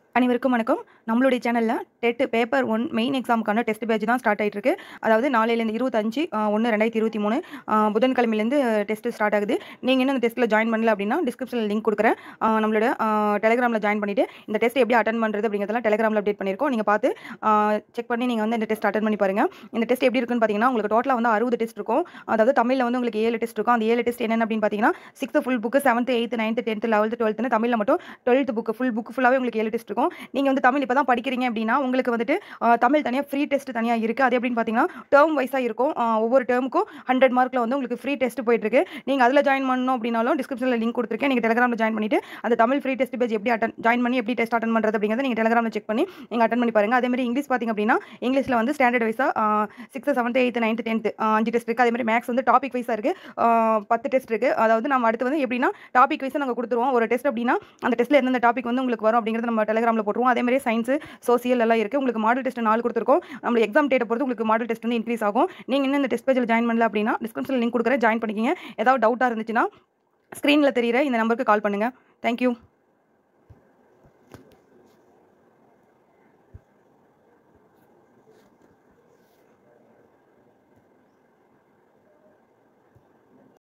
அனைவருக்கும் வணக்கம் நம்மளுடைய சேனலில் டெட் பேப்பர் ஒன் மெயின் எக்ஸாமுக்கான டெஸ்ட் பேட்ச் தான் ஸ்டார்ட் ஆகிட்டு இருக்கு அதாவது நாளையிலேருந்து இருபத்தஞ்சு ஒன்று ரெண்டாயிரத்தி இருபத்தி மூணு புதன்கிழமையிலேருந்து டெஸ்ட் ஸ்டார்ட் ஆகுது நீங்கள் இன்னும் இந்த டெஸ்ட்டில் ஜாயின் பண்ணல அப்படின்னா டிஸ்கிரிப்ஷனில் லிங்க் கொடுக்குறேன் ஆஹ் நம்மளோட டெலிகிராமில் ஜாயின் பண்ணிவிட்டு இந்த டெஸ்ட் எப்படி அட்டன் பண்ணுறது அப்படிங்கிறதெல்லாம் டெலிகிராமில் அப்டேட் பண்ணியிருக்கோம் நீங்கள் பார்த்து செக் பண்ணி நீங்கள் வந்து இந்த டெஸ்ட் அட்டன் பண்ணி பாருங்கள் இந்த டெஸ்ட் எப்படி இருக்குன்னு பார்த்தீங்கன்னா உங்களுக்கு டோட்டலாக வந்து அறுபது டெஸ்ட் இருக்கும் அதாவது தமிழில் வந்து உங்களுக்கு ஏழு டெஸ்ட் இருக்கும் அந்த ஏழு டெஸ்ட் என்னென்ன அப்படின்னு பார்த்தீங்கன்னா sixth full book seventh eighth ninth tenth eleventh டுவெல்த்துன்னு தமிழில் மட்டும் டுவெல்த் புக்கு ஃபுல் புக் ஃபுல்லாகவே உங்களுக்கு ஏழு டெஸ்ட் இருக்கும் நீங்கள் வந்து தமிழ் இப்போ தான் படிக்கிறீங்க அப்படின்னா உங்களுக்கு வந்துட்டு ஆஹ், தமிழ் தனியாக ஃப்ரீ டெஸ்ட் தனியாக இருக்குது அது எப்படின்னு பார்த்தீங்கன்னா டேர்ம் வைஸாக இருக்கும் ஆஹ், ஒவ்வொரு டேர்முக்கும் ஹண்ட்ரட் மார்க்கில் வந்து உங்களுக்கு ஃப்ரீ டெஸ்ட் போயிட்டுருக்கு நீங்கள் அதில் ஜாயின் பண்ணணும் அப்படின்னாலும் டிஸ்கிரிப்ஷனில் லிங்க் கொடுத்துருக்கேன் நீங்கள் டெலிகிராமில் ஜாயின் பண்ணிட்டு அந்த தமிழ் ஃப்ரீ டெஸ்ட் பேஜ் எப்படி அட்டன் ஜாயின் பண்ணி எப்படி டெஸ்ட் அட்டன் பண்ணுறது அப்படிங்கிறத நீங்கள் டெலிகிராமில் செக் பண்ணி நீங்கள் அட்டன் பண்ணி பாருங்கள் அதே மாதிரி இங்கிலீஷ் பார்த்தீங்க அப்படின்னா இங்கிலீஷில் வந்து ஸ்டாண்டர்ட் வைஸாக sixth seventh eighth ninth tenth அஞ்சு டெஸ்ட் இருக்குது அதே மாதிரி மேக்ஸ் வந்து டாபிக் வைஸாக இருக்குது பத்து டெஸ்ட் இருக்குது அதாவது நம்ம அடுத்து வந்து எப்படின்னா டாபிக் வைஸாக நாங்கள் கொடுத்துருவோம் ஒரு டெஸ்ட் அப்படின்னா அந்த டெஸ்ட்டில் எந்தெந்த டாபிக் வந்து உங்களுக்கு வரும் அப்படிங்கிறது நம்ம டெலிகிராமில் போட்டுருவோம் அதே மாதிரி சயின்ஸ் சோசியல் எல்லாம் இருக்குது உங்களுக்கு மாடல் டெஸ்ட் நாலு கொடுத்துருக்கோம் நம்ம எக்ஸாம் டேட்டை பொறுத்து உங்களுக்கு மாடல் டெஸ்ட் வந்து இன்க்ரீஸ் ஆகும் நீங்கள் இன்னும் இந்த டெஸ்ட் பேஜில் ஜாயின் பண்ணல அப்படின்னா டிஸ்கிரிப்ஷனில் லிங்க் கொடுக்குறேன் ஜாயின் பண்ணிக்கிங்க ஏதாவது டவுட்டாக இருந்துச்சுன்னா ஸ்க்ரீனில் தெரியிற இந்த நம்பருக்கு கால் பண்ணுங்கள் தேங்க்யூ